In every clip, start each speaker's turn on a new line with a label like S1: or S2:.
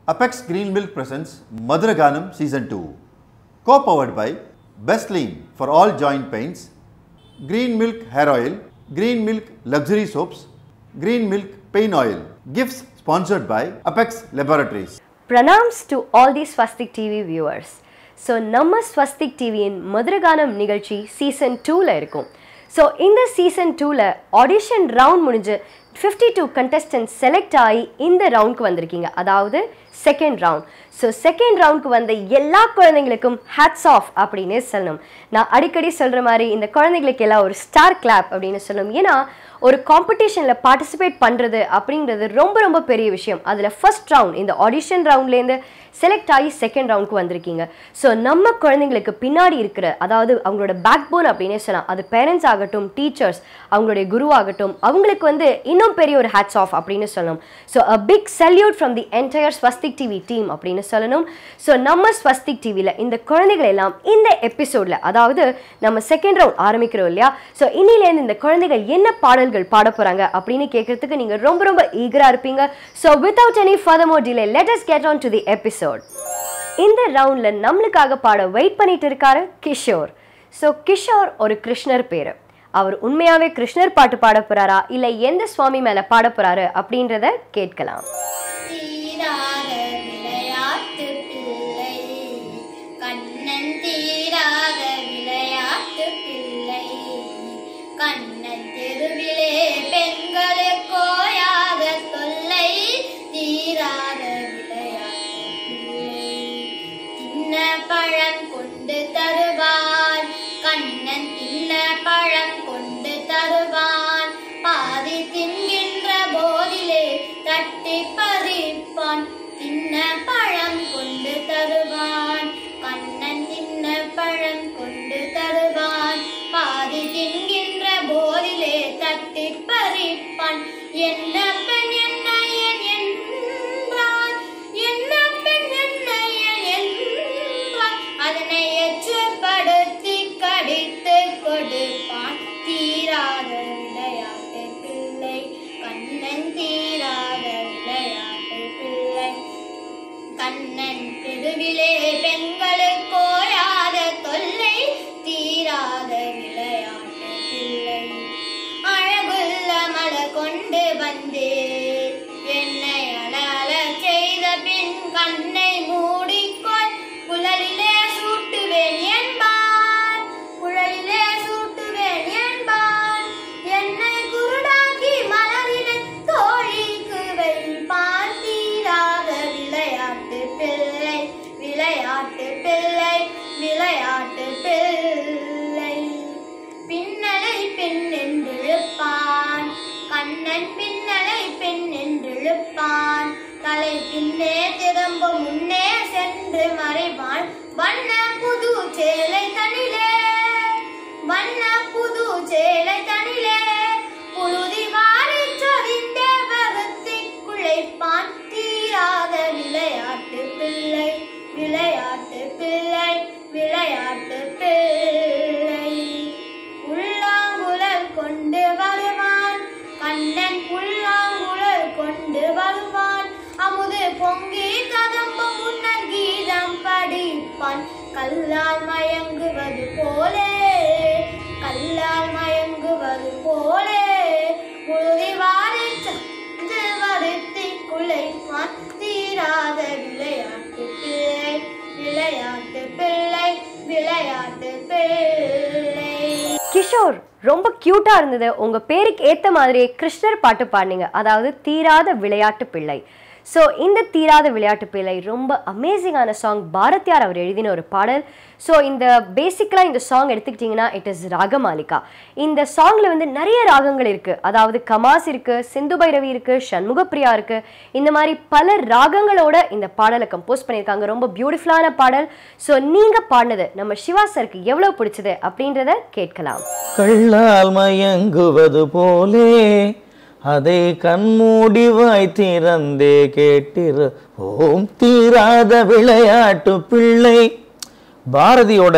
S1: Apex Green Milk presents Madhuraganam Season 2. Co-powered by Best Lean for all joint pains, Green Milk Hair Oil, Green Milk Luxury Soaps, Green Milk Pain Oil. Gifts sponsored by Apex Laboratories.
S2: பிரணாம்ஸ் to all the Swastik TV viewers so நம்ம ஸ்வஸ்திக் டிவியின் மதுரகானம் நிகழ்ச்சி season டூவில் இருக்கும் so இந்த season டூவில் audition round முடிஞ்சு fifty two contestant select ஆகி இந்த ரவுண்டுக்கு வந்திருக்கீங்க அதாவது செகண்ட் ரவுண்ட் ஸோ செகண்ட் ரவுண்டுக்கு வந்த எல்லா குழந்தைங்களுக்கும் ஹேட்ஸ் ஆஃப் அப்படின்னு சொல்லணும் நான் அடிக்கடி சொல்கிற மாதிரி இந்த குழந்தைங்களுக்கு எல்லாம் ஒரு ஸ்டார் கிளாப் அப்படின்னு சொல்லணும் ஏன்னா ஒரு காம்படிஷனில் பார்ட்டிசிபேட் பண்ணுறது அப்படின்றது ரொம்ப ரொம்ப பெரிய விஷயம் அதில் ஃபர்ஸ்ட் ரவுண்ட் இந்த ஆடிஷன் ரவுண்ட்லேருந்து செலக்ட் ஆகி செகண்ட் ரவுண்டுக்கு வந்திருக்கீங்க ஸோ நம்ம குழந்தைங்களுக்கு பின்னாடி இருக்கிற அதாவது அவங்களோட பேக் போன் அப்படின்னே சொல்லலாம் அது பேரண்ட்ஸ் ஆகட்டும் டீச்சர்ஸ் அவங்களுடைய குருவாகட்டும் அவங்களுக்கு வந்து இன்னும் பெரிய ஒரு ஹேட்ஸ் ஆஃப் அப்படின்னு சொல்லணும் so a big salute from the entire Swastik TV team அப்படின்னு சொல்லணும் ஸோ நம்ம ஸ்வஸ்திக் டிவியில் இந்த குழந்தைகள் எல்லாம் இந்த எபிசோடில் அதாவது நம்ம செகண்ட் ரவுண்ட் ஆரம்பிக்கிறோம் இல்லையா ஸோ இன்னிலேருந்து இந்த குழந்தைகள் என்ன பாடல்கள் பாட போகிறாங்க அப்படின்னு கேட்கறதுக்கு நீங்கள் ரொம்ப ரொம்ப ஈகராக இருப்பீங்க so without any further more delay let us get on to the episode இந்த ரவுண்டில் நம்மளுக்காக பாட வெயிட் பண்ணிட்டு இருக்காரு கிஷோர் ஸோ கிஷோர் ஒரு கிருஷ்ணர் பேர் அவர் உண்மையாவே கிருஷ்ணர் பாட்டு பாட போறாரா இல்லை எந்த சுவாமி மேலே பாட போறாரு அப்படின்றத கேட்கலாம்
S3: தீராத விளையாட்டு பிள்ளை கண்ணன் தீராத விளையாட்டு பிள்ளை கண்ணன் தெருவிலே பெண்களுக்கோயாத தொல்லை தீராத விளையாட்டு பிள்ளை தின்ன பழம் கொண்டு தருவான் கண்ணன் தின்ன பழம் கொண்டு தருவான் பாதி தின்கின்ற போதிலே தட்டி பறிப்பான் தின்ன பழம் கொண்டு தருவான் கண்ணன் தின்ன பழம் கொண்டு தருவான் பாதி தின்கின்ற போதிலே தட்டி பறிப்பான் என்ன பெண் என்ன என் என்றான் என்ன பெண் என்ன என் என்றான் அதனை எச்சப்படுத்தி கடித்து கொடுப்பான் தீராத விளையாட்டு பிள்ளை கண்ணன் தீராத விளையாட்டு பிள்ளை கண்ணன் தெருவிலே பெண்களுக்கோயாத தொல்லை தீராத விளையாட்டு பிள்ளை அழகுள்ள மலர் கொண்டு வந்தேன் என்னை அழல செய்த பின் கண்ணை மூடிக்கொள் குழலிலே சூட்டுவேன் என்பான் குழலிலே சூட்டுவேன் என்பான் என்னை குருடாக்கி மலரிலே தோழிக்கு வைப்பான் தீராத விளையாட்டு பிள்ளை விளையாட்டு பிள்ளை விளையாட்டு பிள்ளை பின்னலை பெண் என்றிழுப்பான் கண்ணன் பின்னலை பெண் என்றிழுப்பான் தலை பின்னே திரும்ப முன்னே சென்று மறைவான் வண்ண புது சேலை தனிலே வண்ண புது சேலை தனிலே புழுதி வாரி சொரிந்தே வகுத்தி குழைப்பான் தீராத விளையாட்டு பிள்ளை விளையாட்டு பிள்ளை விளையாட்டு பிள்ளை புல்லாங்குழல் கொண்டு வருவான் கண்ணன் புல்லாங்குழல் கொண்டு வருவான் அமுது பொங்கி கதம்பும் முன்னர் கீதம் படிப்பான் கல்லால் மயங்குவது போலே கல்லால் மயங்குவது போலே முழுதி வாரி சந்து வருத்தி குலைப்பான் தீராத விளையாட்டு பிள்ளை விளையாட்டு பிள்ளை விளையாட்டு பிள்ளை
S2: கிஷோர் ரொம்ப க்யூட்டாக இருந்தது உங்கள் பேருக்கு ஏற்ற மாதிரியே கிருஷ்ணர் பாட்டு பாடினீங்க அதாவது தீராத விளையாட்டு பிள்ளை ஸோ இந்த தீராத விளையாட்டு பிள்ளை ரொம்ப அமேசிங்கான சாங் பாரதியார் அவர் எழுதின ஒரு பாடல் ஸோ இந்த பேசிக்கலாக இந்த சாங் எடுத்துக்கிட்டிங்கன்னா இட் இஸ் ராகமாலிகா இந்த சாங்கில் வந்து நிறைய ராகங்கள் இருக்குது அதாவது கமாஸ் இருக்குது சிந்து பைரவி இருக்குது சண்முகப்பிரியா இருக்குது இந்த மாதிரி பல ராகங்களோட இந்த பாடலை கம்போஸ் பண்ணியிருக்காங்க ரொம்ப பியூட்டிஃபுல்லான பாடல் ஸோ நீங்கள் பாடினது நம்ம சிவா சருக்கு எவ்வளோ பிடிச்சது அப்படின்றத கேட்கலாம்
S4: கள்ளால் மயங்குவது போலே அதை கண்மூடி வாய் திறந்தே கேட்டிரு ஓம் தீராத விளையாட்டு பிள்ளை பாரதியோட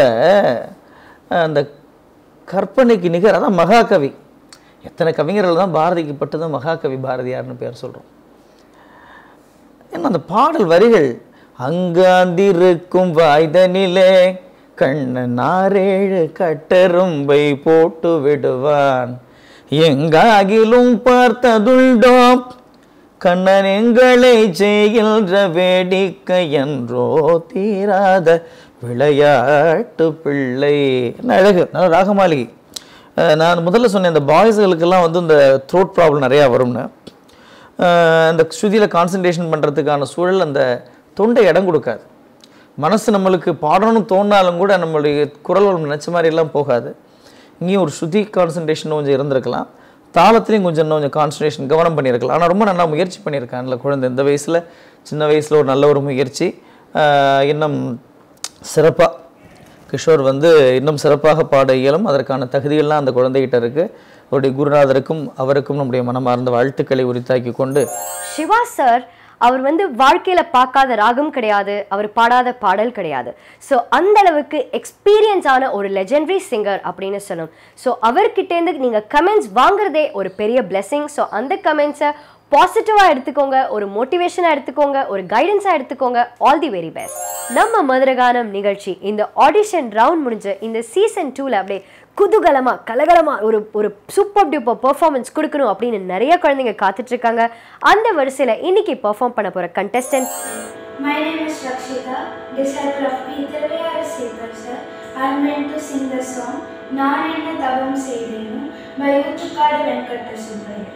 S4: அந்த கற்பனைக்கு நிகர் அதான் மகாகவி எத்தனை கவிஞர்கள் தான் பாரதிக்கு பட்டது மகாகவி பாரதியார்னு பேர் சொல்கிறோம் ஏன்னா அந்த பாடல் வரிகள் அங்காந்திருக்கும் வாய்தனிலே கண்ணன் ஆறேழு கட்டெரும்பை போட்டு விடுவான் எங்காகிலும் பார்த்ததுண்டோ கண்ணன் எங்களை செய்கின்ற வேடிக்கை என்றோ தீராத விளையாட்டு பிள்ளை என்ன அழகு நல்ல ராகமாளிகை அஹ் நான் முதல்ல சொன்னேன் இந்த பாய்ஸுகளுக்கெல்லாம் வந்து இந்த த்ரோட் ப்ராப்ளம் நிறையா வரும்னு அஹ் அந்த ஸ்ருதியில் கான்சன்ட்ரேஷன் பண்ணுறதுக்கான சூழல் அந்த தொண்டை இடம் கொடுக்காது மனசு நம்மளுக்கு பாடணும்னு தோணினாலும் கூட நம்மளுடைய குரல் வளம் நினச்ச மாதிரி எல்லாம் போகாது இங்கேயும் ஒரு ஸ்ருதி கான்சன்ட்ரேஷன் கொஞ்சம் இருந்திருக்கலாம் தாளத்துலேயும் கொஞ்சம் இன்னும் கொஞ்சம் கான்சன்ட்ரேஷன் கவனம் பண்ணியிருக்கலாம் ஆனால் ரொம்ப நல்லா முயற்சி பண்ணியிருக்கான்ல குழந்தை இந்த வயசில் சின்ன வயசில் ஒரு நல்ல ஒரு முயற்சி அஹ் இன்னும் சிறப்பாக கிஷோர் வந்து இன்னும் சிறப்பாக பாட இயலும் அதற்கான தகுதியெல்லாம் அந்த குழந்தைகிட்ட இருக்குது அவருடைய குருநாதருக்கும் அவருக்கும் நம்முடைய மனமார்ந்த வாழ்த்துக்களை உரித்தாக்கி கொண்டு
S2: சிவா சார் அவர் வந்து வாழ்க்கையில பார்க்காத ராகம் கிடையாது அவர் பாடாத பாடல் கிடையாது ஸோ அந்த அளவுக்கு எக்ஸ்பீரியன்ஸ் ஆன ஒரு லெஜெண்டரி சிங்கர் அப்படின்னு சொல்லணும் ஸோ அவர்கிட்டேருந்து நீங்க கமெண்ட்ஸ் வாங்குறதே ஒரு பெரிய பிளெஸிங் ஸோ அந்த கமெண்ட்ஸை பாசிட்டிவாக எடுத்துக்கோங்க ஒரு மோட்டிவேஷனாக எடுத்துக்கோங்க ஒரு கைடன்ஸாக எடுத்துக்கோங்க ஆல் தி வெரி பெஸ்ட் நம்ம மதுரகானம் நிகழ்ச்சி இந்த ஆடிஷன் ரவுண்ட் முடிஞ்சு இந்த சீசன் டூவில் அப்படியே குதூகலமாக கலகலமாக ஒரு ஒரு சூப்பர் டியூப்பர் பெர்ஃபார்மன்ஸ் கொடுக்கணும் அப்படின்னு நிறைய குழந்தைங்க காத்துட்டு இருக்காங்க அந்த வரிசையில் இன்னைக்கு பெர்ஃபார்ம் பண்ண போகிற contestant
S3: My name is Rakshita, disciple of Peter V.R. Sekar sir. I am meant to sing the song நான் என்ன தவம் செய்தேனோ by ஊற்றுக்காடு வெங்கட்ட சுப்பையா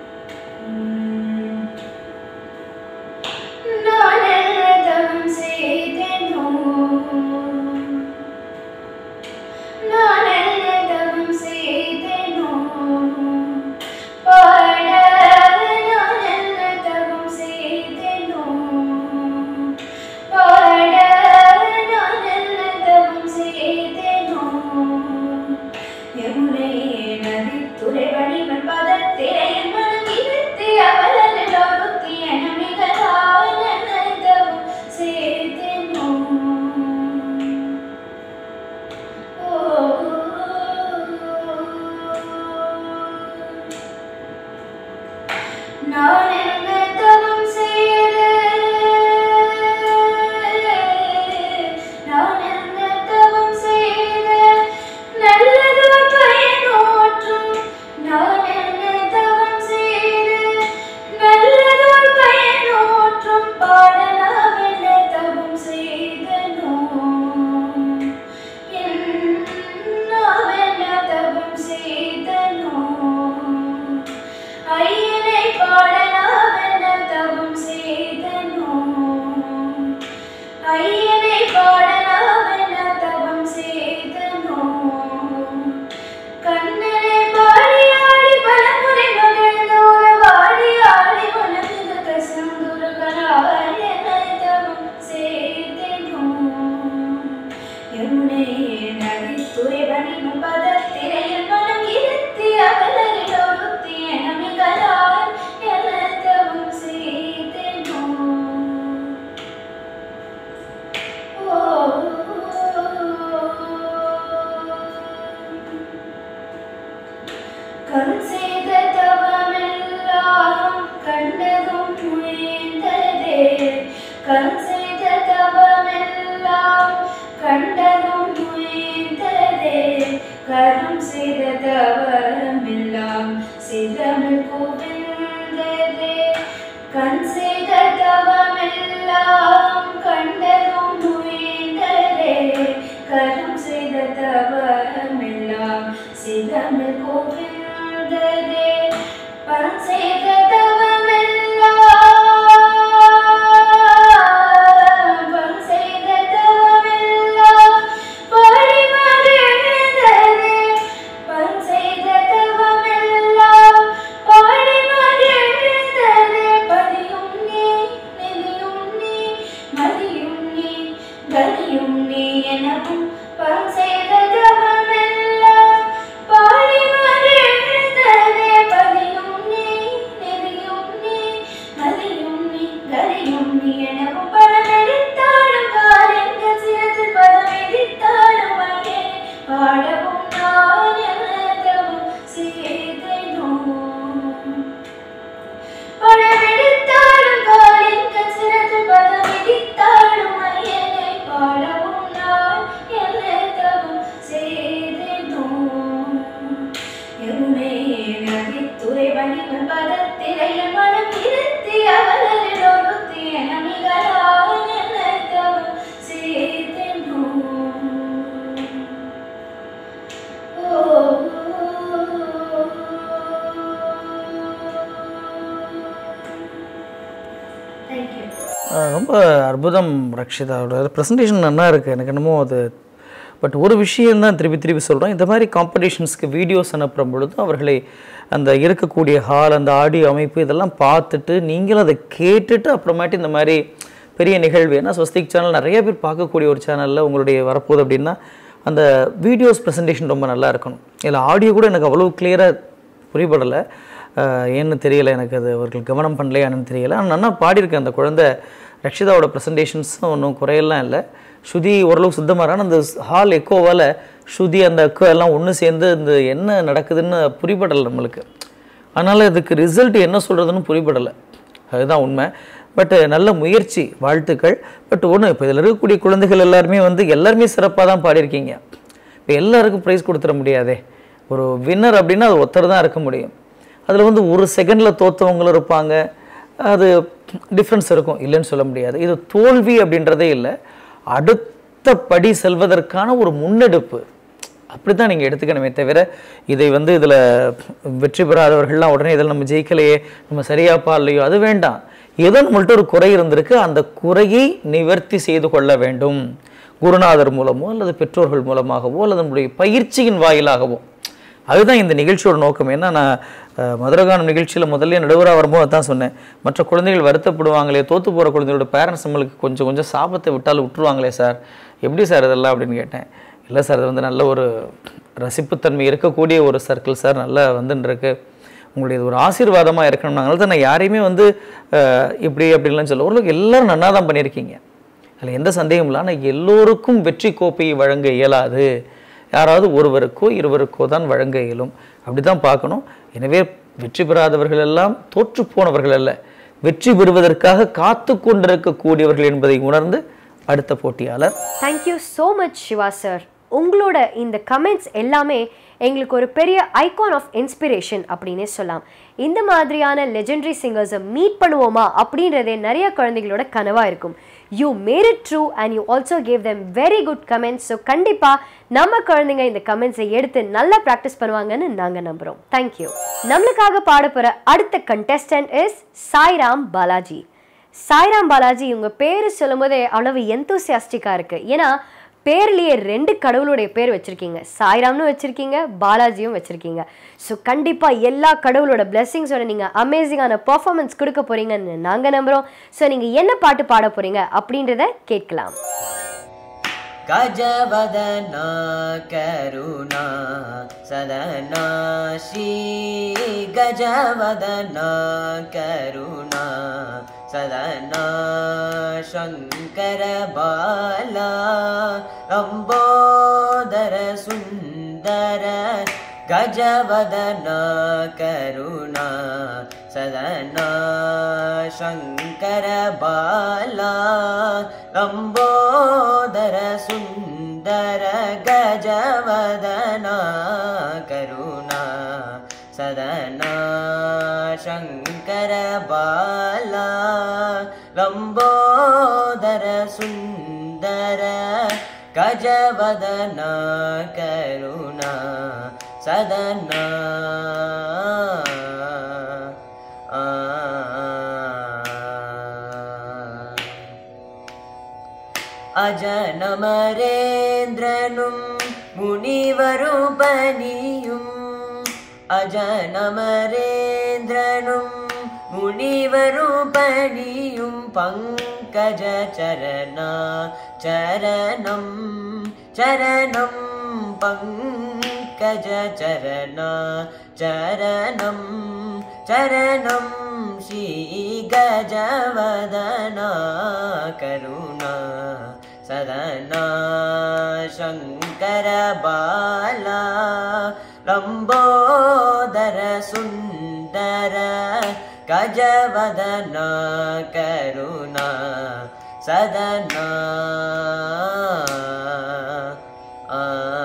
S3: நான் என்ன தவம் செய்தேனோ நான் என்ன தவம் செய்தேனோ பாட நான் என்ன தவம் செய்தேனோ பாட நான் என்ன தவம் செய்தேனோ யமுனை நதி துறை வடிவன் பதத்திரையின் மனம் இருத்தி அவளன் ஒருத்தி என மிகதான் என்ன தவம் செய்தேனோ நான் என்ன தவம் செய்த நான் என்ன தவம் செய்த நல்லதோர் பயனோற்றும் நான் என்ன தவம் செய்த நல்லதோர் பயனோற்றும் பாடலாம் என்ன தவம் செய்தனோ என்ன தவம் செய்தனோ ஐயனை பாடலாம் என்ன தவம் செய்தனோ ஐயனை பாடலாம் என்ன தவம் செய்தனோ கண்ணனை பாடி ஆடி பலமுறை மகிழ்ந்தோர வாடி ஆடி மனதில் கசந்துருகனாய் என்னை தவம் செய்தனோ யமுனை நதி துறைவனின் பதத்திரையில் மனம் இருத்தி அவளரில் ஒருத்தி என மிகலால் என்ன தவம் செய்தனோ கண் செய்த தவமெல்லாம் கண்டதும் முயந்ததே கண் செய்த தவமெல்லாம் கண்டதும் முயந்ததே கரம் செய்த தவமெல்லாம் சிதமில் குவிந்ததே கண் செய்த தவமெல்லாம் கண்டதும் முயந்ததே கரம் செய்த தவமெல்லாம் சிதமில் குவிந்ததே பரம் செய்த தவமெல்லாம் பரம் செய்த தவமெல்லாம் பரிமகிழ்ந்ததே பரம் செய்த தவமெல்லாம் பாடி மகிழ்ந்ததே பதியும் நீ நிதியும் நீ அவன் பதத்திரையில் மனம் இருத்தி அவளரில் ஒருத்தி என மிகளாக நினைத்தவன் சேர்த்தெனோ. தேங்க்யூ
S4: அஹ் ரொம்ப அற்புதம் ரக்ஷிதாவோட ப்ரெசன்டேஷன் நல்லா இருக்குது எனக்கு என்னமோ அது பட் ஒரு விஷயம் தான் திருப்பி திருப்பி சொல்கிறோம் இந்த மாதிரி காம்படிஷன்ஸ்க்கு வீடியோஸ் அனுப்புகிற பொழுது அவர்களை அந்த இருக்கக்கூடிய ஹால் அந்த ஆடியோ அமைப்பு இதெல்லாம் பார்த்துட்டு நீங்களும் அதை கேட்டுட்டு அப்புறமாட்டி இந்த மாதிரி பெரிய நிகழ்வு ஏன்னா ஸ்வஸ்திக் சேனல் நிறைய பேர் பார்க்கக்கூடிய ஒரு சேனலில் உங்களுடைய வரப்போகுது அப்படின்னா அந்த வீடியோஸ் ப்ரெசன்டேஷன் ரொம்ப நல்லா இருக்கணும் இதில் ஆடியோ கூட எனக்கு அவ்வளோ கிளியராக புரியப்படலை ஆஹ் ஏன்னு தெரியல எனக்கு அது அவர்கள் கவனம் பண்ணலையான்னு தெரியல ஆனால் நல்லா பாடியிருக்கேன் அந்த குழந்தை ரக்ஷிதாவோட ப்ரெசன்டேஷன்ஸும் ஒன்றும் குறையெல்லாம் இல்லை ஸ்ருதி ஓரளவு சுத்தமாக அந்த ஹால் எக்கோவால் ஸ்ருதி அந்த எக்கோ எல்லாம் ஒன்று சேர்ந்து இந்த என்ன நடக்குதுன்னு புரியப்படலை நம்மளுக்கு அதனால் இதுக்கு ரிசல்ட் என்ன சொல்கிறதுன்னு புரியப்படலை அதுதான் உண்மை பட் நல்ல முயற்சி வாழ்த்துக்கள் பட் ஒன்று இப்போ இதில் இருக்கக்கூடிய குழந்தைகள் எல்லாருமே வந்து எல்லாருமே சிறப்பாக தான் பாடியிருக்கீங்க இப்போ எல்லாருக்கும் ப்ரைஸ் கொடுத்துட முடியாதே ஒரு வின்னர் அப்படின்னா அது ஒருத்தர் தான் இருக்க முடியும் அதில் வந்து ஒரு செகண்டில் தோத்தவங்களும் இருப்பாங்க அது டிஃப்ரென்ஸ் இருக்கும் இல்லைன்னு சொல்ல முடியாது இது தோல்வி அப்படின்றதே இல்லை அடுத்த படி செல்வதற்கான ஒரு முன்னெடுப்பு அப்படி தான் நீங்கள் எடுத்துக்கணுமே தவிர இதை வந்து இதில் வெற்றி பெறாதவர்கள்லாம் உடனே இதில் நம்ம ஜெயிக்கலையே நம்ம சரியாப்பா இல்லையோ அது வேண்டாம் ஏதோ நம்மள்ட்ட ஒரு குறை இருந்திருக்கு அந்த குறையை நிவர்த்தி செய்து கொள்ள வேண்டும் குருநாதர் மூலமோ அல்லது பெற்றோர்கள் மூலமாகவோ அல்லது நம்முடைய பயிற்சியின் வாயிலாகவோ அதுதான் இந்த நிகழ்ச்சியோட நோக்கம் ஏன்னா நான் அஹ், மதுரகானம் நிகழ்ச்சியில் முதல்ல நடுவராக வரும்போது அதான் சொன்னேன் மற்ற குழந்தைகள் வருத்தப்படுவாங்களே தோத்து போகிற குழந்தைகளோட பேரண்ட்ஸ் நம்மளுக்கு கொஞ்சம் கொஞ்சம் சாபத்தை விட்டாலும் விட்டுருவாங்களே சார் எப்படி சார் இதெல்லாம் அப்படின்னு கேட்டேன் இல்லை சார் அது வந்து நல்ல ஒரு ரசிப்புத்தன்மை இருக்கக்கூடிய ஒரு சர்க்கிள் சார் நல்லா வந்துன்னு இருக்கு உங்களுடைய இது ஒரு ஆசீர்வாதமாக இருக்கணும் அதனால தான் நான் யாரையுமே வந்து அஹ், இப்படி அப்படின்லாம் சொல்ல ஓரளவுக்கு எல்லாரும் நன்னா தான் பண்ணியிருக்கீங்க அதில் எந்த சந்தேகமும் இல்லை ஆனால் எல்லோருக்கும் வெற்றி கோப்பையை வழங்க இயலாது யாராவது ஒருவருக்கோ இருவருக்கோ தான் வழங்க இயலும் அப்படி தான் பார்க்கணும் எனவே வெற்றி பெறாதவர்கள் எல்லாம் தோற்று போனவர்கள் அல்ல வெற்றி பெறுவதற்காக காத்து கொண்டிருக்கக்கூடியவர்கள் என்பதை உணர்ந்து அடுத்த போட்டியாளர்
S2: thank you so much Shiva sir உங்களோட இந்த கமெண்ட்ஸ் எல்லாமே எங்களுக்கு ஒரு பெரிய ஐகான் ஆஃப் இன்ஸ்பிரேஷன் அப்படின்னே சொல்லலாம் இந்த மாதிரியான லெஜெண்டரி சிங்கர்ஸை மீட் பண்ணுவோமா அப்படின்றதே நிறைய குழந்தைகளோட கனவாக இருக்கும் you made it true and you also gave them very good comments so கண்டிப்பாக நம்ம குழந்தைங்க இந்த கமெண்ட்ஸை எடுத்து நல்லா ப்ராக்டிஸ் பண்ணுவாங்கன்னு நாங்கள் நம்புகிறோம் தேங்க்யூ நம்மளுக்காக பாட போகிற அடுத்த கண்டெஸ்டன்ட் இஸ் சாய்ராம் பாலாஜி சாய்ராம் பாலாஜி உங்க பேரு சொல்லும்போதே அவ்வளவு எந்தூசியாஸ்டிக்காக இருக்கு ஏன்னா பேர்லயே ரெண்டு கடவுளுடைய பேர் வச்சிருக்கீங்க சாய்ராம்னு வச்சிருக்கீங்க பாலாஜியும் வச்சிருக்கீங்க ஸோ கண்டிப்பா எல்லா கடவுளோட பிளெஸிங்ஸோட நீங்க அமேசிங்கான பெர்ஃபார்மன்ஸ் கொடுக்க போறீங்கன்னு நாங்க நம்புறோம் ஸோ நீங்க என்ன பாட்டு பாட போறீங்க அப்படின்றத கேட்கலாம்
S5: गजवदना करुणा सदना श्री गजवदना करुणा सदना शङ्करबाला लम्बोदर सुन्दर गजवदना करुणा सदना शङ्करबाला लम्बोदर सुन्दर गजवदना करुणा सदना शङ्करबाला लम्बोदर सुन्दर गजवदना करुणा सदना அஜனமரேந்திரனும் முனிவரும் பணியும் அஜனமரேந்திரனும் முனிவரும் பணியும் பங்கஜ சரணா சரணம் சரணம் பங்கஜ சரணா சரணம் சரணம் ஸ்ரீ கஜவதனா கருணா सदना शङ्करबाला लम्बोदर सुन्दर गजवदना करुणा सदना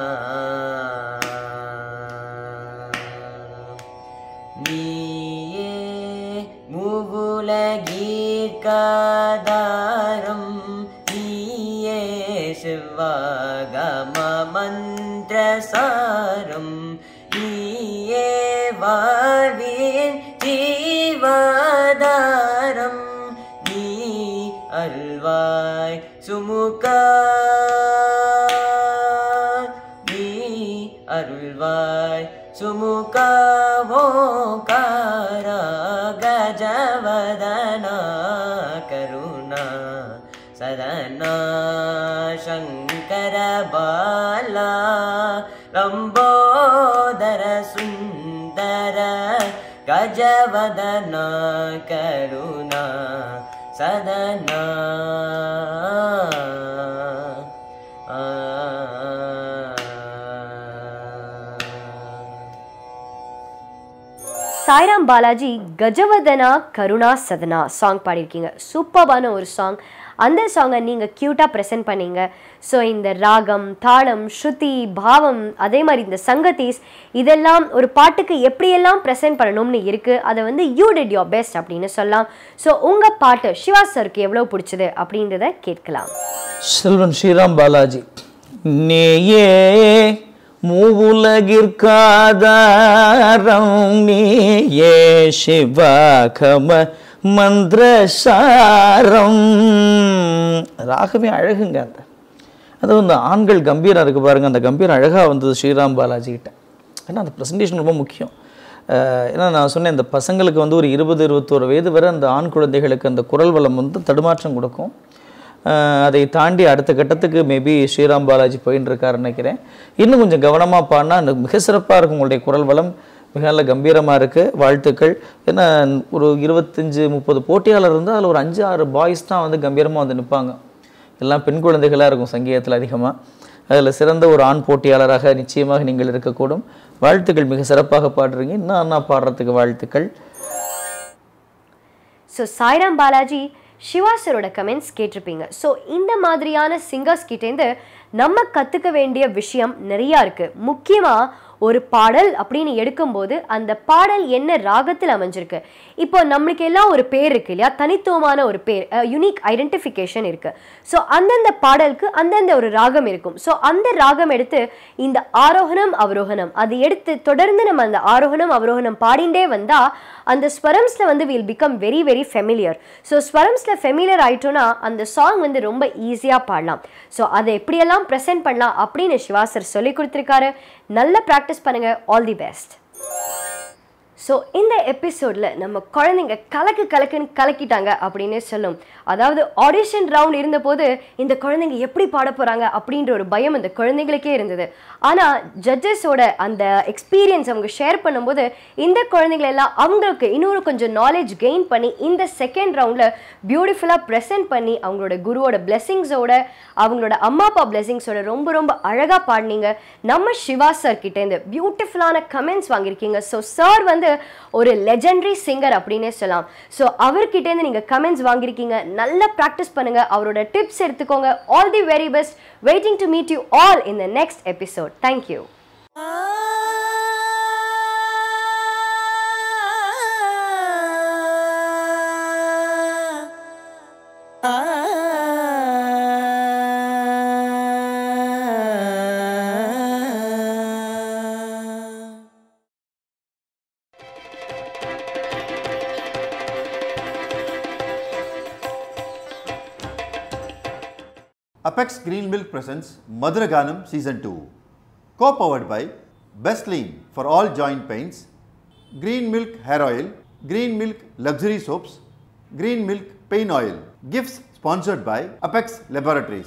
S5: நீயே உலகீர்காதாரம் நீயே சிவாகம மந்திரசாரம் நீயே வாழ்வின் ஜீவாதாரம் நீ அல்வாய் சுமுகா நீ அருள்வாய் சுமுகவோகாரா கஜவதனா கருணா சதனா சங்கர பாலா லம்போதர சுந்தர கஜவதனா கருணா சதனா
S2: சாய்ராம் பாலாஜி கஜவதனா கருணா சதனா சாங் பாடியிருக்கீங்க சூப்பர்பான ஒரு சாங் அந்த சாங்கை நீங்கள் க்யூட்டாக ப்ரெசென்ட் பண்ணீங்க ஸோ இந்த ராகம் தாளம் ஸ்ருதி பாவம் அதே மாதிரி இந்த சங்கத்தீஸ் இதெல்லாம் ஒரு பாட்டுக்கு எப்படியெல்லாம் ப்ரெசென்ட் பண்ணணும்னு இருக்குது அதை வந்து யூ டிட் யோர் பெஸ்ட் அப்படின்னு சொல்லலாம் ஸோ உங்கள் பாட்டு சிவா சருக்கு எவ்வளோ பிடிச்சது அப்படின்றத கேட்கலாம்
S4: செல்வன் ஸ்ரீராம் பாலாஜி நீயே மூவுலகிற்காதாரம் நீயே சிவாகம மந்திரசாரம் ராகமே அழகுங்க அந்த அதுவும் இந்த ஆண்கள் கம்பீரம் இருக்கு பாருங்க அந்த கம்பீரம் அழகாக வந்தது ஸ்ரீராம் பாலாஜி கிட்ட ஏன்னா அந்த ப்ரெசன்டேஷன் ரொம்ப முக்கியம் அஹ் ஏன்னா நான் சொன்னேன் இந்த பசங்களுக்கு வந்து ஒரு இருபது இருபத்தோரு வயது வரை அந்த ஆண் குழந்தைகளுக்கு அந்த குரல் வளம் வந்து தடுமாற்றம் கொடுக்கும் அஹ் அதை தாண்டி அடுத்த கட்டத்துக்கு மேபி ஸ்ரீராம் பாலாஜி போயின்னு இருக்காருன்னு நினைக்கிறேன் இன்னும் கொஞ்சம் கவனமாக பாடினா அந்த மிக சிறப்பாக இருக்கும் உங்களுடைய குரல் வளம் மிக நல்ல கம்பீரமாக இருக்குது வாழ்த்துக்கள் ஏன்னா ஒரு இருபத்தஞ்சு முப்பது போட்டியாளர் இருந்தால் அதில் ஒரு அஞ்சு ஆறு பாய்ஸ் தான் வந்து கம்பீரமாக வந்து நிற்பாங்க எல்லாம் பெண் குழந்தைகளாக இருக்கும் சங்கீதத்தில் அதிகமாக அதில் சிறந்த ஒரு ஆண் போட்டியாளராக நிச்சயமாக நீங்கள் இருக்கக்கூடும் வாழ்த்துக்கள் மிக சிறப்பாக பாடுறீங்க இன்னும் அண்ணா பாடுறதுக்கு வாழ்த்துக்கள்
S2: ஸோ சாய்ராம் பாலாஜி சிவா சரோட கமெண்ட்ஸ் கேட்டிருப்பீங்க ஸோ இந்த மாதிரியான சிங்கர்ஸ் கிட்டேருந்து நம்ம கற்றுக்க வேண்டிய விஷயம் நிறையா இருக்குது முக்கியமாக ஒரு பாடல் அப்படின்னு எடுக்கும்போது அந்த பாடல் என்ன ராகத்தில் அமைஞ்சிருக்கு இப்போ நம்மளுக்கு எல்லாம் ஒரு பேர் இருக்கு இல்லையா தனித்துவமான ஒரு பேர் யுனிக் ஐடென்டிஃபிகேஷன் இருக்கு ஸோ அந்தந்த பாடலுக்கு அந்தந்த ஒரு ராகம் இருக்கும் ஸோ அந்த ராகம் எடுத்து இந்த ஆரோகணம் அவரோகணம் அது எடுத்து தொடர்ந்து நம்ம அந்த ஆரோகணம் அவரோகணம் பாடிண்டே வந்தா அந்த ஸ்வரம்ஸ்ல வந்து will become very very familiar so ஸ்வரம்ஸ்ல ஃபெமிலியர் ஆயிட்டோம்னா அந்த சாங் வந்து ரொம்ப ஈஸியாக பாடலாம் ஸோ அதை எப்படியெல்லாம் ப்ரெசென்ட் பண்ணலாம் அப்படின்னு சிவா சார் சொல்லி கொடுத்துருக்காரு நல்லா ப்ராக்டிஸ் பண்ணுங்க ஆல் தி பெஸ்ட் ஸோ இந்த எபிசோடில் நம்ம குழந்தைங்க கலக்கு கலக்குன்னு கலக்கிட்டாங்க அப்படின்னே சொல்லும் அதாவது ஆடிஷன் ரவுண்ட் இருந்தபோது இந்த குழந்தைங்க எப்படி பாட போகிறாங்க அப்படின்ற ஒரு பயம் இந்த குழந்தைங்களுக்கே இருந்தது ஆனால் ஜட்ஜஸோட அந்த எக்ஸ்பீரியன்ஸ் அவங்க ஷேர் பண்ணும்போது இந்த குழந்தைங்களை எல்லாம் அவங்களுக்கு இன்னொரு கொஞ்சம் நாலேஜ் கெயின் பண்ணி இந்த செகண்ட் ரவுண்டில் பியூட்டிஃபுல்லாக ப்ரெசென்ட் பண்ணி அவங்களோட குருவோட பிளெஸிங்ஸோட அவங்களோட அம்மா அப்பா பிளெஸிங்ஸோட ரொம்ப ரொம்ப அழகாக பாடினீங்க நம்ம சிவா சார் கிட்டேருந்து பியூட்டிஃபுல்லான கமெண்ட்ஸ் வாங்கியிருக்கீங்க ஸோ சார் வந்து ஒரு லெஜெண்டரி சிங்கர் அப்படின்னே சொல்லலாம் ஸோ அவர்கிட்டேருந்து நீங்கள் கமெண்ட்ஸ் வாங்கியிருக்கீங்க நல்லா ப்ராக்டிஸ் பண்ணுங்க அவரோட டிப்ஸ் எடுத்துக்கோங்க all the very best waiting to meet you all in the next episode thank you
S1: Apex Green Milk presents Madhuraganam Season 2. Co-powered by Best Lean for all joint pains, Green Milk Hair Oil, Green Milk Luxury Soaps, Green Milk Pain Oil. Gifts sponsored by Apex Laboratories.